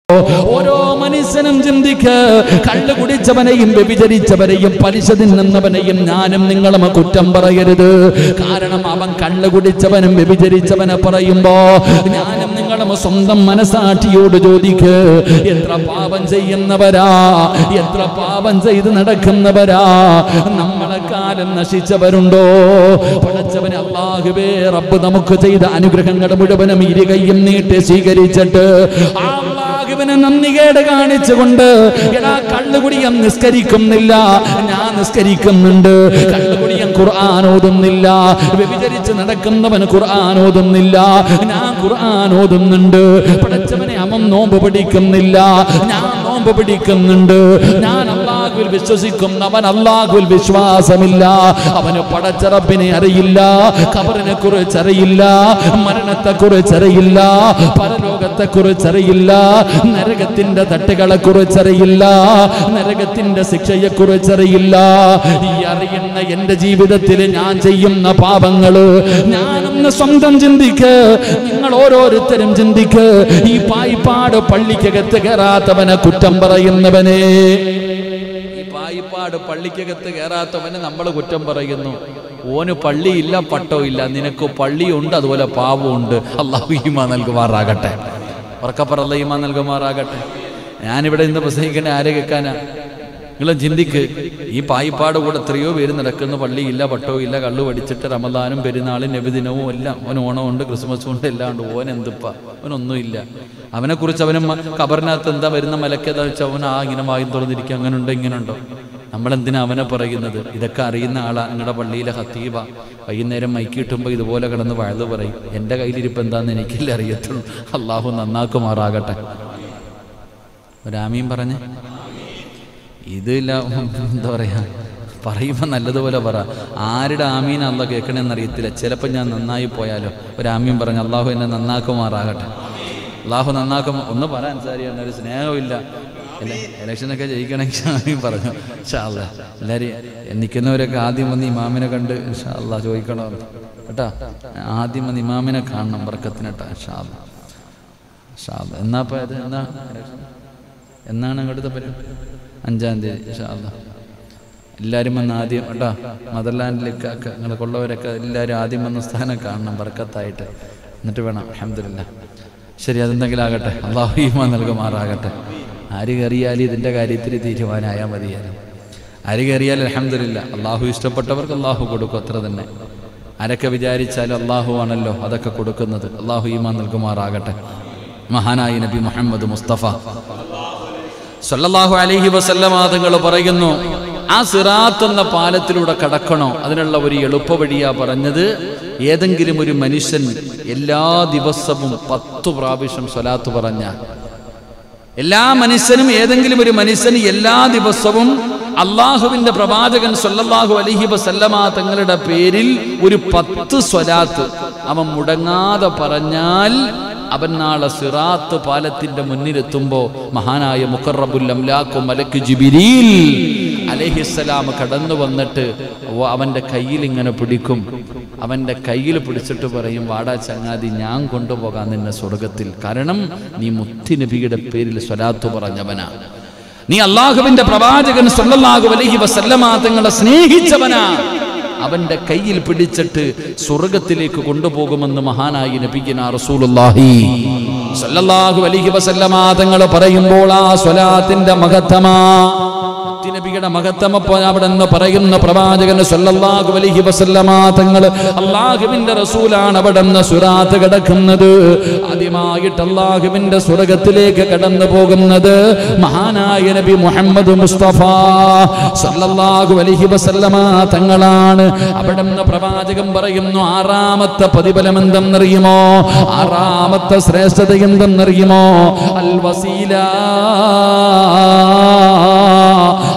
ഓരോ മനുഷ്യനും ചിന്തിക്ക് കള്ളു കുടിച്ചവനെയും വ്യഭിചരിച്ചവനെയും പലിശ തിന്നുന്നവനെയും ഞാനും നിങ്ങളും കുറ്റം പറയരുത് കാരണം അവൻ കള്ളു കുടിച്ചവനും വ്യഭിചരിച്ചവനെ പറയുമ്പോ ഞാനും നിങ്ങളും സ്വന്തം മനസാക്ഷിയോട് ചോദിക്ക് എത്ര പാപം ചെയ്യുന്നവരാ എത്ര പാപം ചെയ്ത് നടക്കുന്നവരാ നമ്മളെ കാലം നശിച്ചവരുണ്ടോ പടച്ചവനെ അള്ളാഹുവേ റബ്ബ് നമുക്ക് ചെയ്ത അനുഗ്രഹങ്ങൾ മുഴുവനും ഇരുകയും നീട്ടി സ്വീകരിച്ചിട്ട് ആ അള്ളാഹുവിനെ നന്ദികേട് കാണിച്ചുകൊണ്ട് എടാ കള്ളുകുടിയം നിസ്കരിക്കുന്നില്ല ഞാൻ നിസ്കരിക്കുന്നുണ്ട് കള്ളുകുടിയം ഖുർആൻ ഓതുന്നില്ല വ്യഭിചരിച്ച് നടക്കുന്നവൻ ഖുർആൻ ഓതുന്നില്ല ഞാൻ ഖുർആൻ ഓതുന്നുണ്ട് പടച്ചവനെ അവൻ നോമ്പ് പിടിക്കുന്നില്ല ഞാൻ നോമ്പ് പിടിക്കുന്നുണ്ട് ഞാൻ അള്ളാഹുവിൽ വിശ്വസിക്കുന്നവൻ അള്ളാഹുവിൽ വിശ്വാസമില്ല അവന് പടച്ചറപ്പിനെ അറിയില്ല ഖബറിനെ കുറിച്ച് അറിയില്ല മരണത്തെ കുറിച്ച് അറിയില്ല പരലോകത്തെ കുറിച്ച് അറിയില്ല നരകത്തിന്റെ തട്ടുകളെ കുറിച്ചറിയില്ല നരകത്തിന്റെ ശിക്ഷയെ കുറിച്ചറിയില്ല ഈ അറിയുന്ന എന്റെ ജീവിതത്തിൽ ഞാൻ ചെയ്യുന്ന പാപങ്ങള് ഞാനൊന്ന് സ്വന്തം ചിന്തിക്ക് നിങ്ങൾ ഓരോരുത്തരും ചിന്തിക്ക് ഈ പായിപ്പാട് പള്ളിക്കകത്ത് കയറാത്തവനെ കുറ്റം പറയുന്നവനെ ഈ പായിപ്പാട് പള്ളിക്കകത്ത് കയറാത്തവനെ നമ്മൾ കുറ്റം പറയുന്നു ഓന് പള്ളിയില്ല പട്ടമില്ല നിനക്ക് പള്ളിയുണ്ട് അതുപോലെ പാവമുണ്ട് അള്ളാഹു ഈമ നൽകുമാറാകട്ടെ ഉറക്കപ്പറല്ല ഈമ നൽകുമാറാകട്ടെ ഞാനിവിടെ ഇന്ന് പ്രസംഗിക്കേണ്ട ആരെ കേൾക്കാനാ നിങ്ങൾ ചിന്തിക്ക് ഈ പായിപ്പാട് കൂടെ എത്രയോ പേര് നടക്കുന്ന പള്ളിയില്ല പട്ടവും ഇല്ല കള്ളു പഠിച്ചിട്ട് റമദാനും പെരുന്നാളും നബിദിനവും എല്ലാം അവൻ ഓണമുണ്ട് ക്രിസ്മസും ഉണ്ട് എല്ലാം ഉണ്ട് ഓൻ എന്തിപ്പ അവനൊന്നുമില്ല അവനെക്കുറിച്ച് അവന് മ- കബറിനകത്ത് എന്താ വരുന്ന മലക്കേതാ വെച്ചാൽ അവൻ ആ ഇങ്ങനെ വായും തുറന്നിരിക്കുക അങ്ങനെ ഉണ്ടോ ഇങ്ങനെ ഉണ്ടോ നമ്മളെന്തിനാ അവനെ പറയുന്നത് ഇതൊക്കെ അറിയുന്ന ആളാ നിങ്ങളുടെ പള്ളിയിലെ ഹത്തീബ വൈകുന്നേരം മൈക്ക് കിട്ടുമ്പോൾ ഇതുപോലെ കിടന്ന് വഴുത് പറയും എൻ്റെ കയ്യിലിരിപ്പ് എന്താന്ന് എനിക്കല്ലേ അറിയത്തുള്ളൂ അള്ളാഹു നന്നാക്കുമാറാകട്ടെ ഒരാമീൻ പറഞ്ഞ് ഇതില്ല എന്താ പറയാ പറയുമ്പോൾ നല്ലതുപോലെ പറ ആരുടെ ആമീൻ അല്ല കേൾക്കണമെന്ന് അറിയത്തില്ല ചിലപ്പോൾ ഞാൻ നന്നായി പോയാലോ ഒരാമീൻ പറഞ്ഞു അള്ളാഹു എന്നെ നന്നാക്കുമാറാകട്ടെ അള്ളാഹു നന്നാക്കും ഒന്ന് പറയാൻ സാരിയാണ് ഒരു സ്നേഹമില്ല ഇല- ഇലക്ഷനൊക്കെ ജയിക്കണമെങ്കിൽ ആമീൻ പറഞ്ഞു ഷാല്ല എല്ലാവരും നിൽക്കുന്നവരൊക്കെ ആദ്യം വന്ന് ഇമാമിനെ കണ്ട് ഷാല്ല ചോദിക്കണോ കേട്ടാ ആദ്യം വന്ന് ഇമാമിനെ കാണണം വർക്കത്തിനട്ടാ ഷാല്ല ഷാല്ല എന്നാ ഇപ്പം ഇത് എന്നാ election? എന്നാണ് അങ്ങോട്ടത്തെ പരിപാടി അഞ്ചാം തീയതി ഇൻഷാല്ല എല്ലാവരും വന്ന് ആദ്യം കേട്ടോ മദർലാൻഡിലേക്കൊക്കെ നിങ്ങൾ കൊള്ളവരൊക്കെ എല്ലാവരും ആദ്യം വന്ന സ്ഥാനം കാണണം ബർക്കത്തായിട്ട് എന്നിട്ട് വേണം അഹമ്മദില്ല ശരി അതെന്തെങ്കിലും ആകട്ടെ അള്ളാഹു ഈമ നൽകുമാറാകട്ടെ ആര് കയറിയാലും ഇതിൻ്റെ കാര്യത്തിൽ തീരുമാനമായാൽ മതിയായിരുന്നു ആര് കയറിയാലും അലഹമില്ല അള്ളാഹു ഇഷ്ടപ്പെട്ടവർക്ക് അള്ളാഹു കൊടുക്കും അത്ര തന്നെ ആരൊക്കെ വിചാരിച്ചാലും അള്ളാഹു ആണല്ലോ അതൊക്കെ കൊടുക്കുന്നത് അള്ളാഹു ഈമ നൽകുമാറാകട്ടെ മഹാനായി നബി മുഹമ്മദ് മുസ്തഫ സല്ലല്ലാഹു അലൈഹി വസല്ലമ തങ്ങൾ പറയുന്നു ആ സിറാത്ത് എന്ന പാലത്തിലൂടെ കടക്കണോ അതിനുള്ള ഒരു എളുപ്പ വഴിയാ പറഞ്ഞത് ഏതെങ്കിലും ഒരു മനുഷ്യൻ എല്ലാ ദിവസവും പത്തു പ്രാവശ്യം സ്വലാത്ത് പറഞ്ഞ എല്ലാ മനുഷ്യനും ഏതെങ്കിലും ഒരു മനുഷ്യന് എല്ലാ ദിവസവും അള്ളാഹുവിന്റെ പ്രവാചകൻ സല്ലല്ലാഹു അലൈഹി വസല്ലമ തങ്ങളുടെ പേരിൽ ഒരു പത്ത് സ്വലാത്ത് അവൻ മുടങ്ങാതെ പറഞ്ഞാൽ അവൻ നാളെ സിറാത്ത് പാലത്തിന്റെ മുന്നിലെത്തുമ്പോ മഹാനായ മുഖറബുൽ അംലാഖു മലക്ക് ജിബിരിൽ അലഹിസ്സലാം കടന്നു വന്നിട്ട് ഓ അവന്റെ കയ്യിൽ ഇങ്ങനെ പിടിക്കും അവന്റെ കയ്യിൽ പിടിച്ചിട്ട് പറയും വാടാ ചങ്ങാതി ഞാൻ കൊണ്ടുപോകാൻ നിന്നെ സ്വർഗത്തിൽ കാരണം നീ മുത്തുനബിയുടെ പേരിൽ സ്വലാത്ത് പറഞ്ഞവനാ നീ അള്ളാഹുവിന്റെ പ്രവാചകൻ സല്ലല്ലാഹു അലൈഹി വസല്ലമ തങ്ങളെ സ്നേഹിച്ചവനാ അവന്റെ കയ്യിൽ പിടിച്ചിട്ട് സ്വർഗത്തിലേക്ക് കൊണ്ടുപോകുമെന്ന് മഹാനായി നബിഗിന റസൂലുള്ളാഹി സല്ലല്ലാഹു അലൈഹി വസല്ലമ തങ്ങൾ പറയുമ്പോൾ ആ സ്വലാത്തിന്റെ മഹത്തമാ നബിയുടെ മഹത്തമ അവിടെ നിന്ന് പറയുന്ന പ്രവാചകന് സല്ലല്ലാഹു അലൈഹി വസല്ലമ തങ്ങൾ അള്ളാഹുവിന്റെ റസൂലാണ് അവിടെ നിന്ന് സുരാത്ത് കിടക്കുന്നത് ആദ്യമായിട്ട് അള്ളാഹുവിന്റെ സ്വർഗത്തിലേക്ക് കടന്നു പോകുന്നത് മഹാനായ നബി മുഹമ്മദ് മുസ്തഫ സല്ലല്ലാഹു അലൈഹി വസല്ലമ തങ്ങളാണ് അവിടെ നിന്ന് പ്രവാചകൻ പറയുന്നു ആറാമത്തെ പ്രതിഫലം എന്തെന്നറിയുമോ ആറാമത്തെ ശ്രേഷ്ഠത എന്തെന്നറിയുമോ അൽ വസീല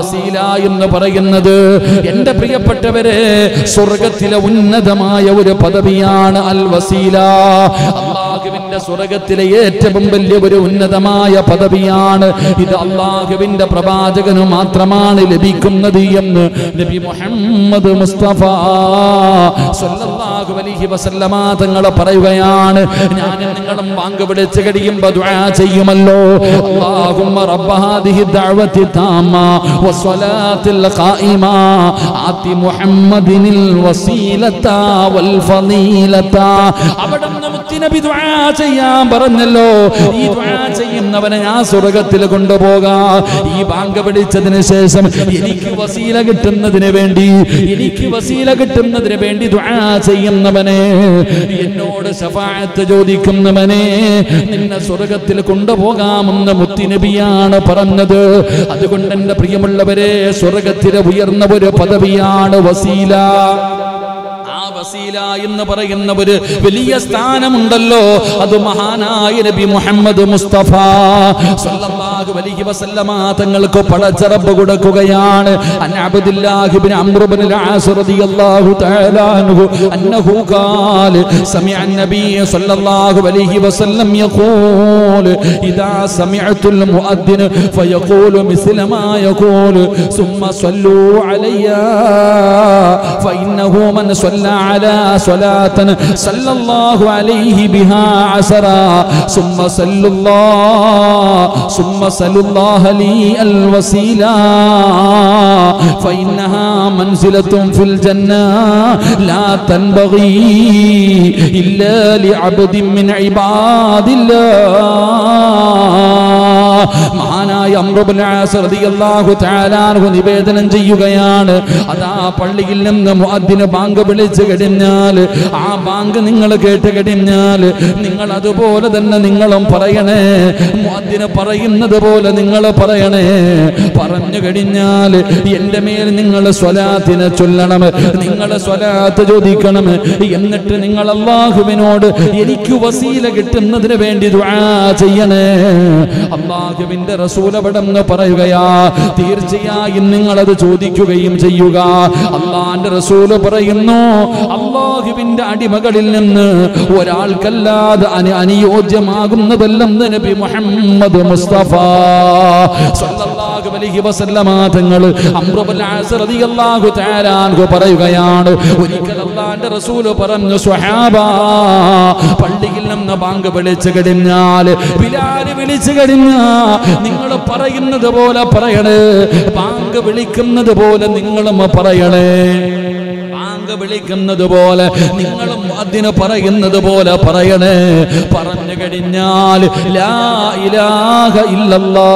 വസീല എന്ന് പറയുന്നത് എന്റെ പ്രിയപ്പെട്ടവരെ സ്വർഗത്തിലെ ഉന്നതമായ ഒരു പദവിയാണ് അൽ വസീല അള്ളാഹുവിന്റെ സ്വർഗത്തിലെ ഏറ്റവും വലിയ ഒരു ഉന്നതമായ പദവിയാണ് ഇത് അള്ളാഹുവിന്റെ പ്രവാചകന് മാത്രമാണ് ലഭിക്കുന്നത് എന്ന് നബി മുഹമ്മദ് മുസ്തഫ സല്ലല്ലാഹു അലൈഹി വസല്ലമ തങ്ങൾ പറയുകയാണ് ഞാൻ നിങ്ങളും വാങ്ക് വിളിച്ച് കഴിയുമ്പോൾ ദുആ ചെയ്യുമല്ലോ അല്ലാഹുമ്മ റബ്ബ ഹാദിഹി ദഅവതി താമ വസ്സലാത്തിൽ ഖായിമ ആതി മുഹമ്മദിനിൽ വസീലത വൽ ഫളീലത അവിടെ മുത്തുനബി ദുആ ചെയ്യാൻ പറഞ്ഞല്ലോ ഈ ദുആ ചെയ്യുന്നവനെ ഞാൻ സ്വർഗ്ഗത്തിൽ കൊണ്ടുപോകാം ഈ ബാങ്ക് പിടിച്ചതിന് ശേഷം എനിക്ക് വസീല കിട്ടുന്നതിന് വേണ്ടി എനിക്ക് വസീല കിട്ടുന്നതിന് വേണ്ടി ദുആ ചെയ്യുന്നവനെ എന്നോട് ശഫാഅത്ത് ചോദിക്കുന്നവനെ നിന്നെ സ്വർഗത്തിൽ കൊണ്ടുപോകാമെന്ന് മുത്തിനബിയാണ് പറഞ്ഞത് അതുകൊണ്ട് എന്റെ പ്രിയമുള്ളവരെ സ്വർഗത്തിലെ ഉയർന്ന ഒരു പദവിയാണ് വസീല ആ വസീല എന്ന് പറയുന്ന ഒരു വലിയ സ്ഥാനമുണ്ടല്ലോ അത് മഹാനായ നബി മുഹമ്മദ് മുസ്തഫ സല്ലല്ലാഹു അലൈഹി വസല്ലമ തങ്ങൾക്ക് പടച്ചറബ് കൊടുക്കുകയാണ് അൻ അബ്ദുല്ലാഹി ഇബ്നു അംർ ഇബ്നു العاص رضي الله تعالى عنه انه قال سمع النبي صلى الله عليه وسلم يقول اذا سمعت المؤذن فيقول مثل ما يقول ثم صلوا علي فانه من صلى على صلاة صلى الله عليه بها عشرا ثم صلوا الله ثم صلوا الله لي الوسيلة فإنها منزلة في الجنة لا تنبغي إلا لعبد من عباد الله മഹാനായ അമ്രുബുൽ ആസ് റളിയല്ലാഹു തആല അൻഹു നിവേദനം ചെയ്യുകയാണ് അതാ പള്ളിയിൽ നിന്ന് മുഅദ്ദിന് ബാങ്ക് വിളിച്ചു കഴിഞ്ഞാൽ ആ ബാങ്ക് നിങ്ങൾ കേട്ട് കഴിഞ്ഞാൽ നിങ്ങൾ അതുപോലെ തന്നെ നിങ്ങളും പറയണേ മുഅദ്ദിന് പറയുന്നത് പോലെ നിങ്ങൾ പറയണേ പറഞ്ഞു കഴിഞ്ഞാൽ എൻ്റെ മേൽ നിങ്ങൾ സ്വലാത്തിനെ ചൊല്ലണം നിങ്ങൾ സ്വലാത്ത് ചോദിക്കണം എന്നിട്ട് നിങ്ങൾ അള്ളാഹുവിനോട് എനിക്ക് വസീല കിട്ടുന്നതിന് വേണ്ടി ദുആ ചെയ്യണേ അള്ളാഹുവിന്റെ റസൂലപടം പറയുകയാ തീർച്ചയായും നിങ്ങൾ അത് ചോദിക്കുകയും ചെയ്യുക അള്ളാന്റെ റസൂല് പറയുന്നു അള്ളാഹുവിന്റെ അടിമകളിൽ നിന്ന് ഒരാൾക്കല്ലാതെ അനി അനുയോജ്യമാകുന്നതെല്ലാം നബി മുഹമ്മദ് മുസ്തഫ സല്ലല്ലാഹു അലൈഹി വസല്ലമ തങ്ങൾ അംറുബുൽ ആസ് റളിയല്ലാഹു തആല അൻഹു പറയുകയാണ് ഒരിക്കൽ അള്ളാന്റെ റസൂല് പറഞ്ഞു സ്വഹാബ പള്ളിയിൽ നിന്ന് ബാങ്ക് വിളിച്ചു കഴിഞ്ഞാൽ ബിലാൽ വിളിച്ചു കഴിഞ്ഞാ നിങ്ങൾ പറയുന്നത് പോലെ പറയണേ ബാങ്ക് വിളിക്കുന്നത് പോലെ നിങ്ങളും പറയണേ ബാങ്ക് വിളിക്കുന്നത് പോലെ നിങ്ങളും അതിന് പറയുന്നത് പോലെ പറയണേ പറഞ്ഞു കഴിഞ്ഞാൽ ലാ ഇലാഹ ഇല്ലല്ലാ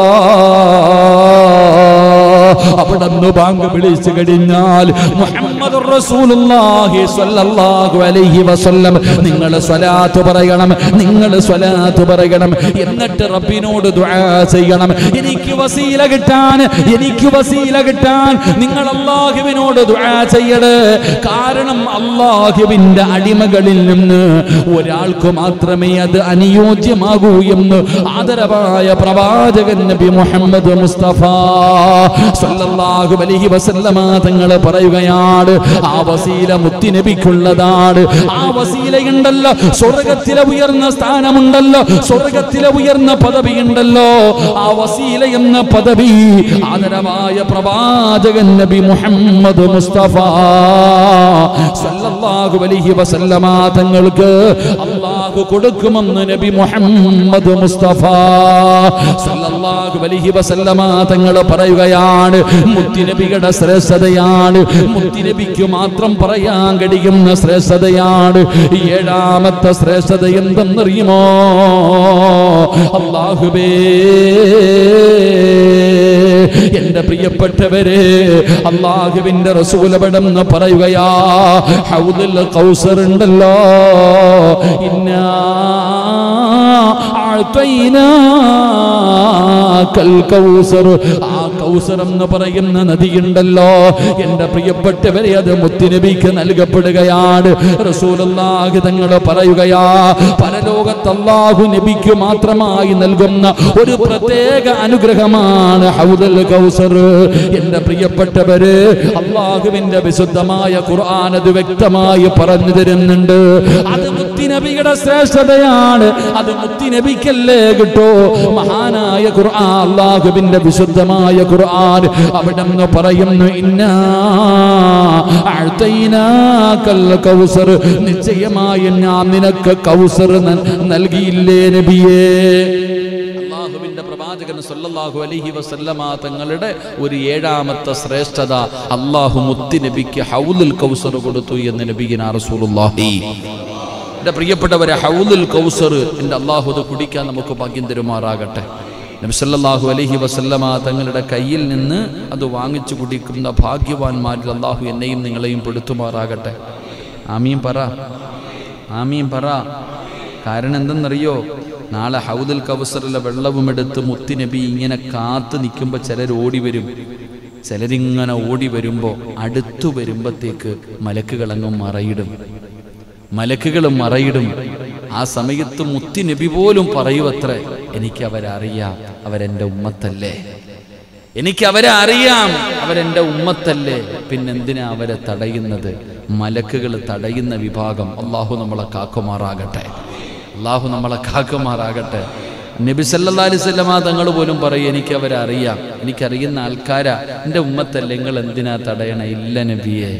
അവിടെ നിന്ന് ബാങ്ക് വിളിച്ചു കഴിഞ്ഞാൽ മുഹമ്മദ് റസൂലുള്ളാഹി സ്വല്ലല്ലാഹു അലൈഹി വസല്ലം നിങ്ങൾ സ്വലാത്ത് പറയണം നിങ്ങൾ സ്വലാത്ത് പറയണം എന്നിട്ട് റബ്ബിനോട് ദുആ ചെയ്യണം എനിക്ക് വസീല കിട്ടാൻ എനിക്ക് വസീല കിട്ടാൻ നിങ്ങൾ അള്ളാഹുവിനോട് ദുആ ചെയ്യണേ കാരണം അള്ളാഹുവിന്റെ അടിമകളിൽ നിന്ന് ഒരാൾക്ക് മാത്രമേ അത് അനുയോജ്യമാകൂ എന്ന് ആദരവായ പ്രവാചകൻ നബി മുഹമ്മദ് മുസ്തഫ സല്ലല്ലാഹു അലൈഹി വസല്ലമ തങ്ങൾ പറയുകയാണ് ആ വസീല മുത്തിനബിക്കുള്ളതാണ് ആ വസീലയുണ്ടല്ലോ സ്വർഗത്തിലെ ഉയർന്ന സ്ഥാനമുണ്ടല്ലോ സ്വർഗത്തിലെ ഉയർന്ന പദവി ഉണ്ടല്ലോ ആ വസീല എന്ന പദവി ആദരവായ പ്രവാചകൻ നബി മുഹമ്മദ് മുസ്തഫ സല്ലല്ലാഹു അലൈഹി വസല്ലമ തങ്ങൾക്ക് അള്ളാഹു കൊടുക്കുമെന്ന് നബി മുഹമ്മദ് മുസ്തഫ സല്ലല്ലാഹു അലൈഹി വസല്ലമ തങ്ങൾ പറയുകയാണ് മുത്തിനബിയുടെ ശ്രേഷ്ഠതയാണ് മുത്തിനബിക്ക് മാത്രം പറയാൻ കഴിയുന്ന ശ്രേഷ്ഠതയാണ് ഏഴാമത്തെ ശ്രേഷ്ഠത എന്തെന്നറിയുമോ അള്ളാഹുബേ എന്റെ പ്രിയപ്പെട്ടവരെ അള്ളാഹുവിന്റെ റസൂലപടം എന്ന് പറയുകയാ ഹൗദുൽ കൗസർ ഉണ്ടല്ലോ ഇന്നാ കൽ കൗസർ ആ കൗസർ എന്ന് പറയുന്ന നദിയുണ്ടല്ലോ എന്റെ പ്രിയപ്പെട്ടവരെ അത് മുത്തുനബിക്ക് നൽകപ്പെടുകയാണ് റസൂലുള്ളാഹി തങ്ങൾ പറയുകയാ പരലോകത്ത് അല്ലാഹു നബിക്ക് മാത്രമായി നൽകുന്ന ഒരു പ്രത്യേക അനുഗ്രഹമാണ് ഹൗദൽ കൗസർ എന്റെ പ്രിയപ്പെട്ടവര് അള്ളാഹുവിന്റെ വിശുദ്ധമായ ഖുർആൻ അത് വ്യക്തമായി പറഞ്ഞു തരുന്നുണ്ട് അത് മുത്തിനബിയുടെ ശ്രേഷ്ഠതയാണ് അത് മുത്തിനബിക്കല്ലേ കിട്ടോ മഹാനായ ഖുർആൻ അള്ളാഹുവിന്റെ വിശുദ്ധമായ ഖുർആൻ അവിടെ നിന്ന് പറയുന്നു ഇന്നാ അഅ്തൈനാകൽ കൗസർ നിശ്ചയമായി ഞാൻ നിനക്ക് കൗസർ ന- നൽകിയില്ലേ നബിയേ അള്ളാഹുവിന്റെ പ്രവാചകൻ സല്ലല്ലാഹു അലൈഹി വസല്ലമ തങ്ങളുടെ ഒരു ഏഴാമത്തെ ശ്രേഷ്ഠത അള്ളാഹു മുത്തി നബിക്ക് ഹൗലുൽ കൗസർ കൊടുത്തു എന്ന് നബിഗിന റസൂലുള്ളാഹി എൻ്റെ പ്രിയപ്പെട്ടവരെ ഹൗലുൽ കൗസർ എൻ്റെ അള്ളാഹു അത് കുടിക്കാൻ നമുക്ക് ഭാഗ്യം തരുമാറാകട്ടെ നബി സല്ലല്ലാഹു അലൈഹി വസല്ലമ തങ്ങളുടെ കയ്യിൽ നിന്ന് അത് വാങ്ങിച്ചു കുടിക്കുന്ന ഭാഗ്യവാന്മാരിൽ അള്ളാഹു എന്നെയും നിങ്ങളെയും പെടുത്തുമാറാകട്ടെ ആമീൻ പറ ആമീൻ പറ കാരണം എന്തെന്നറിയോ നാളെ ഹൗദുൽ കൗസറിലെ വെള്ളവും എടുത്ത് മുത്തിനബി ഇങ്ങനെ കാത്തു നിൽക്കുമ്പോൾ ചിലർ ഓടി വരും ചിലരിങ്ങനെ ഓടി വരുമ്പോൾ അടുത്തു വരുമ്പോഴത്തേക്ക് മലക്കുകളങ്ങും മറയിടും മലക്കുകൾ മറയിടും ആ സമയത്ത് മുത്തിനബി പോലും പറയുവത്രേ എനിക്ക് അവരറിയാം അവരെൻ്റെ ഉമ്മത്തല്ലേ എനിക്ക് അവരെ അറിയാം അവരെൻ്റെ ഉമ്മത്തല്ലേ പിന്നെന്തിനാ അവരെ തടയുന്നത് മലക്കുകൾ തടയുന്ന വിഭാഗം അള്ളാഹു നമ്മളെ കാക്കുമാറാകട്ടെ അള്ളാഹു നമ്മളെ കാക്കുമാറാകട്ടെ നബി സല്ലല്ലാഹു അലൈഹി വസല്ലമ തങ്ങൾ പോലും പറയും എനിക്ക് അവരെ അറിയാം എനിക്കറിയുന്ന ആൾക്കാരാ എൻ്റെ ഉമ്മത്തല്ലേ നിങ്ങൾ എന്തിനാ തടയണ ഇല്ല നബിയെ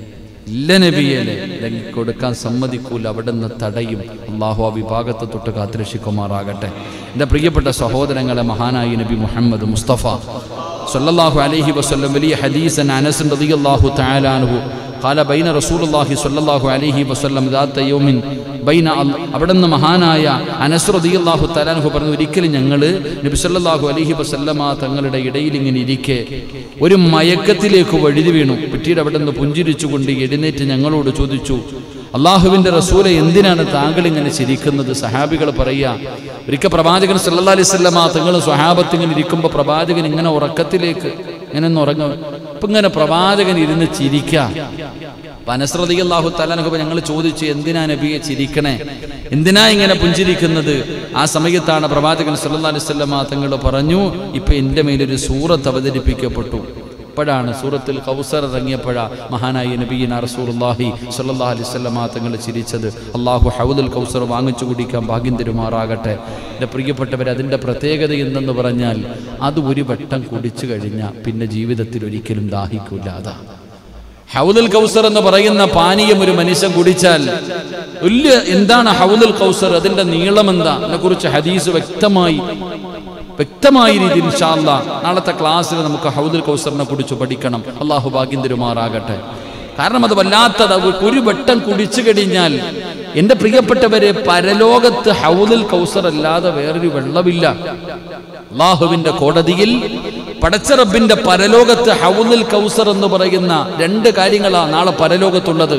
ഇല്ല നബിയല്ലേ അല്ലെങ്കിൽ കൊടുക്കാൻ സമ്മതിക്കൂല അവിടെ നിന്ന് തടയും അള്ളാഹു ആ വിഭാഗത്തെ തൊട്ട് കാത്തുരക്ഷിക്കുമാറാകട്ടെ എൻ്റെ പ്രിയപ്പെട്ട സഹോദരങ്ങളെ മഹാനായി നബി മുഹമ്മദ് മുസ്തഫ സല്ലല്ലാഹു അലൈഹി വസല്ലം വലിയ ഹദീസൻ അനസ് റളിയല്ലാഹു തആല അൻഹു قال بين رسول الله صلى الله عليه وسلم ذات يوم ബൈന അൽ- അവിടുന്ന് മഹാനായ അനസ് റളിയല്ലാഹു തആലാഹു പറഞ്ഞു ഒരിക്കലും ഞങ്ങൾ നബി സല്ലല്ലാഹു അലൈഹി വസല്ലമ തങ്ങളുടെ ഇടയിൽ ഇങ്ങനെ ഇരിക്കെ ഒരു മയക്കത്തിലേക്ക് വഴുതി വീണു പിറ്റീട് അവിടെ നിന്ന് പുഞ്ചിരിച്ചുകൊണ്ട് എഴുന്നേറ്റ് ഞങ്ങളോട് ചോദിച്ചു അള്ളാഹുവിന്റെ റസൂലെ എന്തിനാണ് താങ്കൾ ഇങ്ങനെ ചിരിക്കുന്നത് സഹാബികൾ പറയുക ഒരിക്കൽ പ്രവാചകൻ സല്ലല്ലാഹു അലൈഹി വസല്ലമ തങ്ങൾ സ്വഹാബത്ത് ഇങ്ങനെ ഇരിക്കുമ്പോൾ പ്രവാചകൻ ഇങ്ങനെ ഉറക്കത്തിലേക്ക് ഇങ്ങനെ ഒന്ന് ഉറങ്ങും ഇപ്പൊ ഇങ്ങനെ പ്രവാചകൻ ഇരുന്ന് ചിരിക്കുക പനസ്രതി അള്ളാഹു തലാനൊക്കെ ഞങ്ങൾ ചോദിച്ചു എന്തിനാ നബിയെ ചിരിക്കണേ എന്തിനാ ഇങ്ങനെ പുഞ്ചിരിക്കുന്നത് ആ സമയത്താണ് പ്രവാചകൻ സല്ലല്ലാഹു അലൈഹി വസല്ലമ തങ്ങൾ പറഞ്ഞു ഇപ്പൊ എൻ്റെ മേലൊരു സൂറത്ത് അവതരിപ്പിക്കപ്പെട്ടു ഇപ്പോഴാണ് സൂറത്തിൽ കൗസർ ഇറങ്ങിയപ്പോഴാ മഹാനായ നബീന റസൂലുള്ളാഹി സ്വല്ലല്ലാഹു അലൈഹി വസല്ലമ തങ്ങൾ ചിരിച്ചത് അള്ളാഹു ഹൗദുൽ കൗസർ വാങ്ങിച്ചു കുടിക്കാൻ ഭാഗ്യം തരുമാറാകട്ടെ എൻ്റെ പ്രിയപ്പെട്ടവർ അതിൻ്റെ പ്രത്യേകത എന്തെന്ന് പറഞ്ഞാൽ അത് ഒരു വട്ടം കുടിച്ചു കഴിഞ്ഞാൽ പിന്നെ ജീവിതത്തിൽ ഒരിക്കലും ദാഹിക്കൂല അതാ ഹൗദുൽ കൗസർ എന്ന് പറയുന്ന പാനീയം ഒരു മനുഷ്യൻ കുടിച്ചാൽ വലിയ എന്താണ് ഹൗദുൽ കൗസർ അതിന്റെ നീളം എന്താ അതിനെ കുറിച്ച് ഹദീസ് വ്യക്തമായി വ്യക്തമായ രീതിയിൽ ഇൻഷാല്ല നാളത്തെ ക്ലാസ്സിൽ നമുക്ക് ഹൗദുൽ കൗസറിനെ കുറിച്ച് പഠിക്കണം അള്ളാഹു ഭാഗ്യം തരുമാറാകട്ടെ കാരണം അത് വല്ലാത്തത് അത് ഒരു വട്ടം കുടിച്ചു കഴിഞ്ഞാൽ എൻ്റെ പ്രിയപ്പെട്ടവരെ പരലോകത്ത് ഹൗദുൽ കൗസർ അല്ലാതെ വേറൊരു വെള്ളമില്ല അള്ളാഹുവിന്റെ കോടതിയിൽ പടച്ചറബിന്റെ പരലോകത്ത് ഹൗദുൽ കൗസർ എന്ന് പറയുന്ന രണ്ട് കാര്യങ്ങളാ നാളെ പരലോകത്തുള്ളത്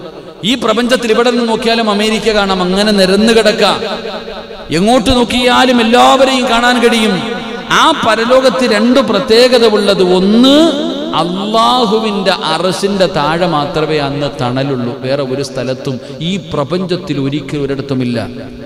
ഈ പ്രപഞ്ചത്തിൽ ഇവിടെ നിന്ന് നോക്കിയാലും അമേരിക്ക കാണാം അങ്ങനെ നിരന്നു കിടക്ക എങ്ങോട്ട് നോക്കിയാലും എല്ലാവരെയും കാണാൻ കഴിയും ആ പരലോകത്ത് രണ്ട് പ്രത്യേകത ഉള്ളത് ഒന്ന് അള്ളാഹുവിന്റെ അറസിന്റെ താഴെ മാത്രമേ അന്ന് തണലുള്ളൂ വേറെ ഒരു സ്ഥലത്തും ഈ പ്രപഞ്ചത്തിൽ ഒരിക്കലും ഒരിടത്തുമില്ല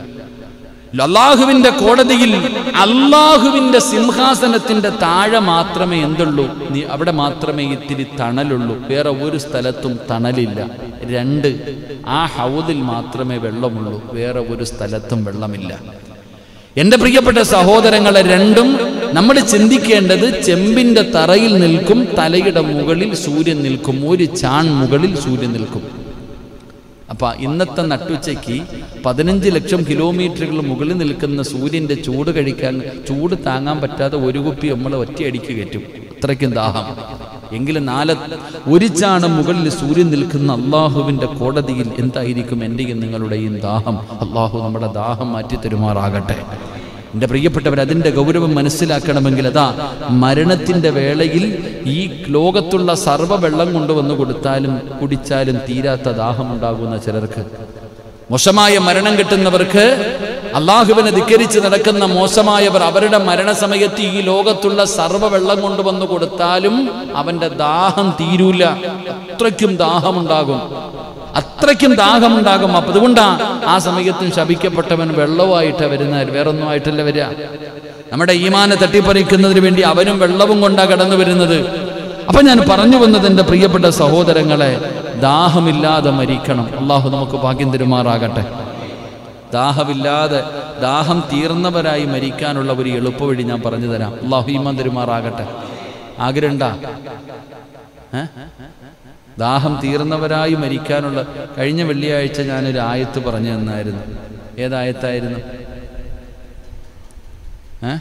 അള്ളാഹുവിന്റെ കോടതിയിൽ അള്ളാഹുവിന്റെ സിംഹാസനത്തിന്റെ താഴെ മാത്രമേ എന്തുള്ളൂ നീ അവിടെ മാത്രമേ ഇത്തിരി തണലുള്ളൂ വേറെ ഒരു സ്ഥലത്തും തണലില്ല രണ്ട് ആ ഹൗദിൽ മാത്രമേ വെള്ളമുള്ളൂ വേറെ ഒരു സ്ഥലത്തും വെള്ളമില്ല എന്റെ പ്രിയപ്പെട്ട സഹോദരങ്ങളെ രണ്ടും നമ്മൾ ചിന്തിക്കേണ്ടത് ചെമ്പിന്റെ തറയിൽ നിൽക്കും തലയുടെ മുകളിൽ സൂര്യൻ നിൽക്കും ഒരു ചാൺ മുകളിൽ സൂര്യൻ നിൽക്കും അപ്പൊ ഇന്നത്തെ നട്ടുച്ചയ്ക്ക് പതിനഞ്ച് ലക്ഷം കിലോമീറ്ററുകൾ മുകളിൽ നിൽക്കുന്ന സൂര്യന്റെ ചൂട് കഴിക്കാൻ ചൂട് താങ്ങാൻ പറ്റാതെ ഒരു കുപ്പി നമ്മൾ ഒറ്റയടിക്ക് കയറ്റും അത്രയ്ക്കും ദാഹം എങ്കിലും നാല് ഒരു ചാണം മുകളിൽ സൂര്യൻ നിൽക്കുന്ന അള്ളാഹുവിന്റെ കോടതിയിൽ എന്തായിരിക്കും എൻ്റെയും നിങ്ങളുടെയും ദാഹം അള്ളാഹു നമ്മുടെ ദാഹം മാറ്റി തരുമാറാകട്ടെ എൻ്റെ പ്രിയപ്പെട്ടവർ അതിൻ്റെ ഗൗരവം മനസ്സിലാക്കണമെങ്കിൽ അതാ മരണത്തിൻ്റെ വേളയിൽ ഈ ലോകത്തുള്ള സർവ്വ വെള്ളം കൊണ്ടുവന്ന് കൊടുത്താലും കുടിച്ചാലും തീരാത്ത ദാഹമുണ്ടാകുന്ന ചിലർക്ക് മോശമായ മരണം കിട്ടുന്നവർക്ക് അള്ളാഹുവിനെ ധിക്കരിച്ച് നടക്കുന്ന മോശമായവർ അവരുടെ മരണസമയത്ത് ഈ ലോകത്തുള്ള സർവ്വ വെള്ളം കൊണ്ടുവന്ന് കൊടുത്താലും അവന്റെ ദാഹം തീരൂല അത്രയ്ക്കും ദാഹമുണ്ടാകും അത്രയ്ക്കും ദാഹമുണ്ടാകും അപ്പൊ അതുകൊണ്ടാ ആ സമയത്തും ശപിക്കപ്പെട്ടവൻ വെള്ളവുമായിട്ട് വരുന്ന വേറൊന്നും ആയിട്ടല്ല വരിക നമ്മുടെ ഈമാനെ തട്ടിപ്പറിക്കുന്നതിന് വേണ്ടി അവനും വെള്ളവും കൊണ്ടാ കടന്നു വരുന്നത് അപ്പൊ ഞാൻ പറഞ്ഞു വന്നത് എൻ്റെ പ്രിയപ്പെട്ട സഹോദരങ്ങളെ ദാഹമില്ലാതെ മരിക്കണം അള്ളാഹു നമുക്ക് ഭാഗ്യം തരുമാറാകട്ടെ ദാഹമില്ലാതെ ദാഹം തീർന്നവരായി മരിക്കാനുള്ള ഒരു എളുപ്പവഴി ഞാൻ പറഞ്ഞു തരാം അള്ളാഹു ഈമാൻ തരുമാറാകട്ടെ ആഗ്രഹണ്ട ഏ ദാഹം തീർന്നവരായി മരിക്കാനുള്ള കഴിഞ്ഞ വെള്ളിയാഴ്ച ഞാനൊരു ആയത്ത് പറഞ്ഞു തന്നായിരുന്നു ഏതായത്തായിരുന്നു ഏ